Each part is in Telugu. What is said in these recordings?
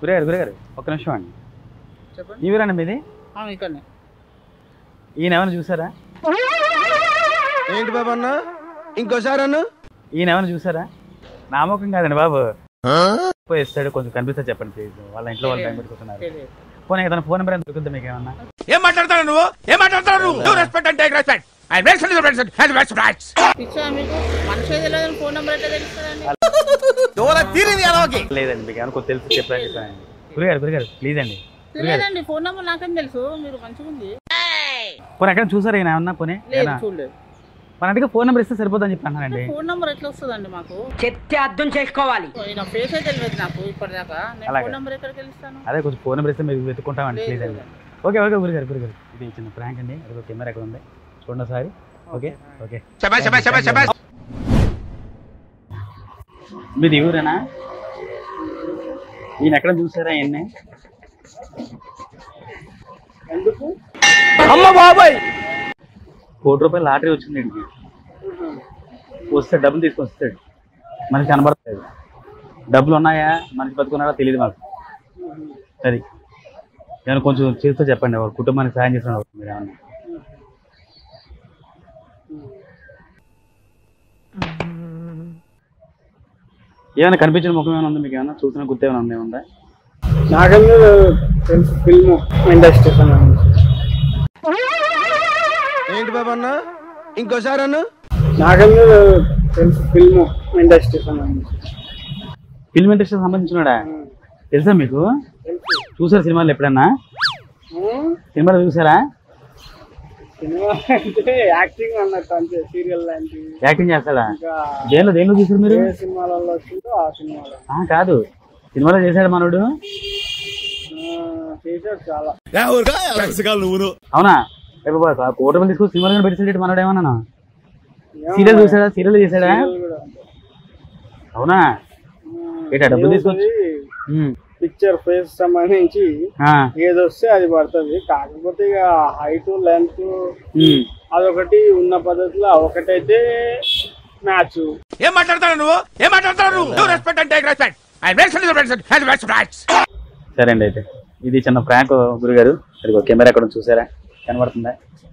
గురిగారు గురిగారు ఒక్క నిమిషం అండి చెప్పండి ఈ ఊరండి మీది ఆ, ఇక్కడనే ఈయన ఏమైనా చూసారా ఏంటి బాబు అన్న ఇంకోసారి అన్న ఈయన ఏమైనా చూసారా నామకం కాదండి బాబు పోయి ఇస్తాడు కొంచెం కనిపిస్తే చెప్పండి ప్లీజ్ వాళ్ళ ఇంట్లో వాళ్ళు టైం పెట్టుకుంటున్నారు తెలియదు పోనీ ఏదైనా ఫోన్ నెంబర్ ఎంత దొరుకుతుంది మీకు ఏమన్నా ఏం మాట్లాడతాడు నువ్వు ఏం మాట్లాడతాడు నువ్వు do respect and take respect I respect respect has best rights పిచ్చా మీకు మనిషి తెలియదు ఫోన్ నెంబర్ ఎట్లా తెలుస్తుందండి లేదండి మీకు ఏమైనా కొంచెం తెలుసు చెప్పండి చెప్పండి గురిగారు గురిగారు ప్లీజ్ అండి తెలియదండి ఫోన్ నెంబర్ నాకేం తెలుసు మీరు మంచిగా ఉంది పోనీ ఎక్కడ చూసారా ఈయన ఏమన్నా పోనీ లేదు ఏమన్నా? చూడలేదు మన అడిగి ఫోన్ నెంబర్ ఇస్తే సరిపోతుందని చెప్పి అన్నానండి ఫోన్ నెంబర్ ఎట్లా వస్తుందండి మాకు చెప్తే అర్థం చేసుకోవాలి నా ఫేస్ అయితే తెలియదు నాకు ఇప్పటిదాకా నేను అలాగే. ఫోన్ నెంబర్ ఎక్కడికి వెళ్తాను అదే కొంచెం ఫోన్ నెంబర్ ఇస్తే మీరు వెతుక్కుంటామండి లేదు, ప్లీజ్ అండి లేదు. ఓకే ఓకే గురిగారు గురిగారు ఇది చిన్న ప్రాంక్ అండి అది ఒక కెమెరా ఎక్కడ ఉంది చూడండి ఒకసారి ఓకే ఓకే శబాష్ శబాష్ శబాష్ శబాష్ మీది ఊరేనా ఈయన ఎక్కడ చూసారా ఎన్ని ఎందుకు అమ్మ బాబాయ్ కోటి రూపాయలు లాటరీ వచ్చింది వీడికి వస్తే డబ్బులు తీసుకొని వస్తాడు మనకి కనబడలేదు డబ్బులు ఉన్నాయా మనిషి బతుకున్నాడా తెలియదు మాకు అది నేను కొంచెం చేస్తూ చెప్పండి వాళ్ళ కుటుంబానికి సాయం చేస్తున్నారు మీరు ఏమన్నా ఏమైనా కనిపించిన ముఖం ఏమైనా ఉంది మీకు ఏమైనా చూసిన గుర్తు ఏమైనా ఉంది ఉందా నాకెందుకు తెలుసు ఫిల్మ్ ఇండస్ట్రీ ఏంటి బాబు అన్న ఇంకోసారి అన్న నాకెందుకు తెలుసు ఫిల్మ్ ఇండస్ట్రీ ఫిల్మ్ ఇండస్ట్రీ సంబంధించినాడా తెలుసా మీకు చూసారా సినిమాలు ఎప్పుడన్నా సినిమాలు చూసారా సినిమా అంటే యాక్టింగ్ అన్నట్టు అంతే సీరియల్ లాంటివి యాక్టింగ్ చేస్తాడా ఇంకా దేనిలో దేనిలో చూసారు మీరు ఏ సినిమాలలో వచ్చిందో ఆ సినిమాలో ఆ, కాదు సినిమాలో చేశాడు మనోడు ఆ, చేశారు చాలా అవునా ఏ బాబా, ఆ కోటి మంది తీసుకొని సినిమాలో పెట్టేసాడు మనోడు ఏమన్నా సీరియల్ చూసాడా సీరియల్ చేశాడా సీరియల్ కూడా అంతే. అవునా ఏటా డబ్బులు తీసుకొచ్చి ఉమ్, పిక్చర్ ఫేస్ సంబంధించి ఆ, ఏది వస్తే అది పడుతుంది కాకపోతే ఇక హైట్ లెంత్ ఉమ్. అదొకటి ఉన్న పద్ధతిలో ఒకటైతే మ్యాచ్ ఏం మాట్లాడతాడు నువ్వు ఏం మాట్లాడతాడు నువ్వు do respect and take respect I respect respect has best rights సరే అండి అయితే ఇది చిన్న ప్రాంక్ గురుగారు అది కెమెరా ఎక్కడ ఉంది చూసారా కనబడుతుందా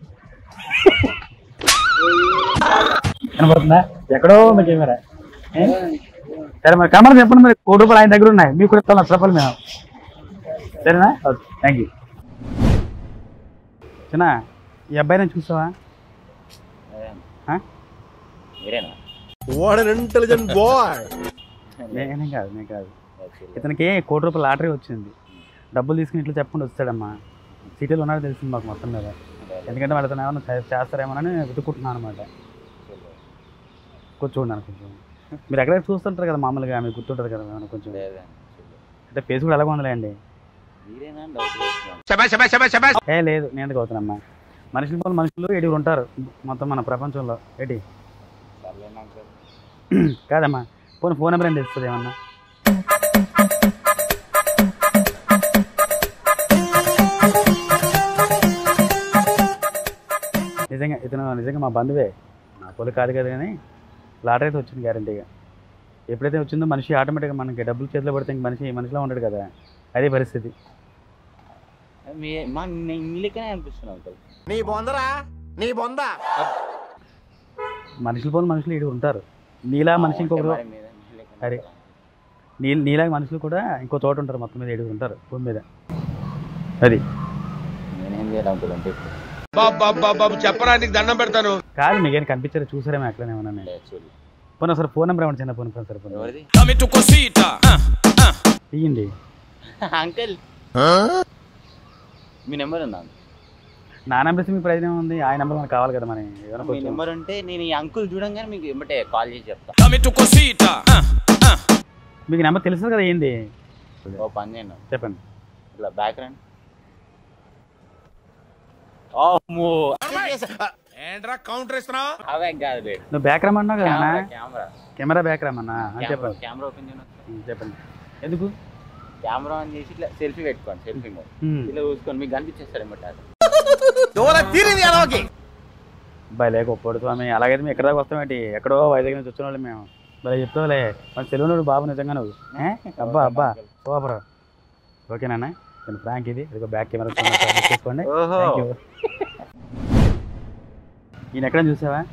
కనబడుతుందా ఎక్కడో మీ కెమెరా ఏ? సరే మరి కెమెరా చెప్పండి మరి కోటి రూపాయలు ఆయన దగ్గర ఉన్నాయి మీకు కూడా ఇస్తాం లక్ష రూపాయలు మేము సరేనా ఓకే థ్యాంక్ యూ చిన్న ఈ అబ్బాయిని చూసావా ఆ? వాట్ అన్ ఇంటెలిజెంట్ బాయ్ నేనేం కాదు నేను కాదు ఇతనికి కోటి రూపాయల లాటరీ వచ్చింది డబ్బులు తీసుకుని ఇట్లా చెప్పకుండా వస్తాడమ్మా సిటీలో ఉన్నాడో తెలిసింది మాకు మొత్తం మీద ఎందుకంటే వాళ్ళతో ఏమైనా చే- చేస్తారేమోనని వెతుక్కుంటున్నాను అనమాట కొంచెం చూడండి కొంచెం మీరు ఎక్కడైనా చూస్తుంటారు కదా మామూలుగా మీకు గుర్తుంటుంది కదా ఏమైనా కొంచెం అంటే ఫేస్ కూడా ఎలాగ ఉందిలే అండి శబాష్ శబాష్ శబాష్ శబాష్ ఏ లేదు నేను ఎందుకు అవుతానమ్మా మనుషుల పోలు మనుషులు ఏడుగురు ఉంటారు మొత్తం మన ప్రపంచంలో ఏంటి కాదమ్మా పోనీ ఫోన్ నెంబర్ ఏం తెలుస్తుంది ఏమన్నా నిజంగా ఇతను నిజంగా మా బంధువే నా పొలి కాదు కదా కానీ లాటరీ అయితే వచ్చింది గ్యారంటీగా ఎప్పుడైతే వచ్చిందో మనిషి ఆటోమేటిక్గా మనకి డబ్బులు చేతిలో పడితే ఇంక మనిషి మనిషిలో ఉండడు కదా అదే పరిస్థితి మీ మా ఇల్లుకనే అనిపిస్తున్నావు అంకల్ నీ బొందరా నీ బొంద మనుషులు పోని మనుషులు ఇటు ఉంటారు నీలా మనిషి ఇంకొకరు మరి మీద మీ ఇల్లుకనే అరే. నీ నీలా మనుషులు కూడా ఇంకో చోట ఉంటారు మొత్తం మీద ఏడుగురు ఉంటారు భూమి మీద అది నేనేం చేయాలి అంకుల్ అంటే ఇప్పుడు బాబు బాబు బాబు బాబు చెప్పరా నీకు దండం పెడతాను కాదు మీకేం కనిపించారు చూసారేమో ఎక్కడనే ఉన్నా నేను యాక్చువల్లీ పోనీ ఒకసారి ఫోన్ నెంబర్ ఏమన్నా చిన్న ఫోన్ సార్ ఫోన్ ఎవరిది ఇయ్యండి అంకుల్ మీ నెంబర్ ఉందా నా నెంబర్ ఇస్తే మీ ప్రయోజనం ఉంది ఆ నెంబర్ మనకు కావాలి కదా మరి ఏమైనా మీ కొంచెం నెంబర్ ఉంటే నేను ఈ అంకుల్ చూడంగానే మీకు ఏమంటే కాల్ చేసి చెప్తా మీకు నెంబర్ తెలుసు కదా ఏంది ఓ పని నేను చెప్పండి ఇట్లా బ్యాక్ రండి అమ్మో ఏంట్రా కౌంటర్ ఇస్తున్నావు అవే కాదు లేడు నువ్వు బ్యాక్ రమ్మన్నావు కదా కెమెరా కెమెరా కెమెరా బ్యాక్ రమ్మన్నా అని కెమెరా చెప్పండి కెమెరా ఓపెన్ చేయను ఉం, చెప్పండి ఎందుకు కెమెరా ఆన్ చేసి ఇట్లా సెల్ఫీ పెట్టుకోండి సెల్ఫీ మోడ్ ఉం. ఇట్లా చూసుకోండి మీకు కనిపించేస్తారు ఏమంటే అది భలే గొప్పడు స్వామి అలాగైతే మేము ఎక్కడ దాకా వస్తామేంటి ఎక్కడో వైజాగ్ నుంచి వచ్చిన వాళ్ళు మేము భలే చెప్తావులే మన తెలుగునోడు బాబు నిజంగా నువ్వు ఏ? అబ్బా అబ్బా సూపర్ ఓకేనా నేను ఫ్రాంక్ ఇది ఇదిగో బ్యాక్ కెమెరా చూసుకోండి ఓహో. థ్యాంక్ యూ ఈయన ఎక్కడ చూసావా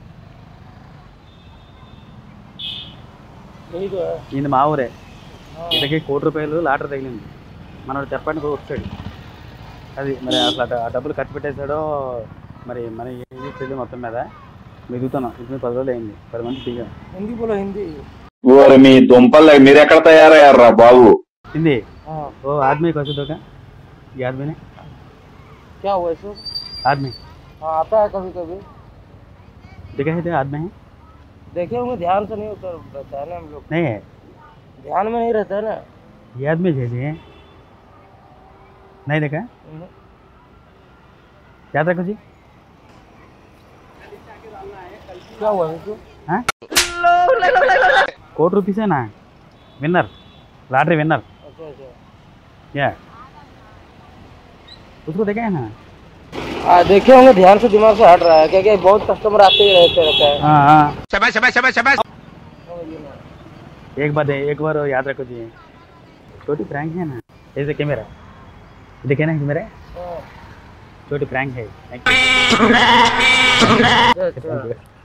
ఈయన మా ఊరే ఇతకి కోటి రూపాయలు లాటరీ తగిలింది మనోడు చెప్పండి వచ్చాడు అది మరి అసలు అట- ఆ డబ్బులు ఖర్చు పెట్టేశాడో మరి మన ఏది తెలియదు మొత్తం మీద మిగుతున్నాం ఇప్పుడు పది రోజులు అయింది పది మంది దిగాం హిందీ బోలో హిందీ ఓరి మీ దుంపలు మీరు ఎక్కడ తయారయ్యారా బాబు हिंदी वो आदमी कैसे दोगा ये आदमी ने क्या हुआ इसको आदमी हाँ आता है कभी कभी देखा है तो आदमी है देखे होंगे ध्यान से नहीं उतर रहता है ना हम लोग नहीं है ध्यान में नहीं रहता है ना ये आदमी जैसे है नहीं देखा क्या था कुछ क्या हुआ इसको हाँ कोट रुपीस है ना विनर लॉटरी विनर अच्छा अच्छा क्या उसको देखा है ना हाँ देखे होंगे ध्यान से दिमाग से हट रहा है क्या क्या बहुत कस्टमर आते ही रहते रहता है हाँ हाँ शाबाश शाबाश शाबाश शाबाश एक बात है एक बार याद रखो जी छोटी प्रैंक है ना ऐसे कैमरा देखे ना कैमरा छोटी प्रैंक है Thank you. अच्छा Thank you.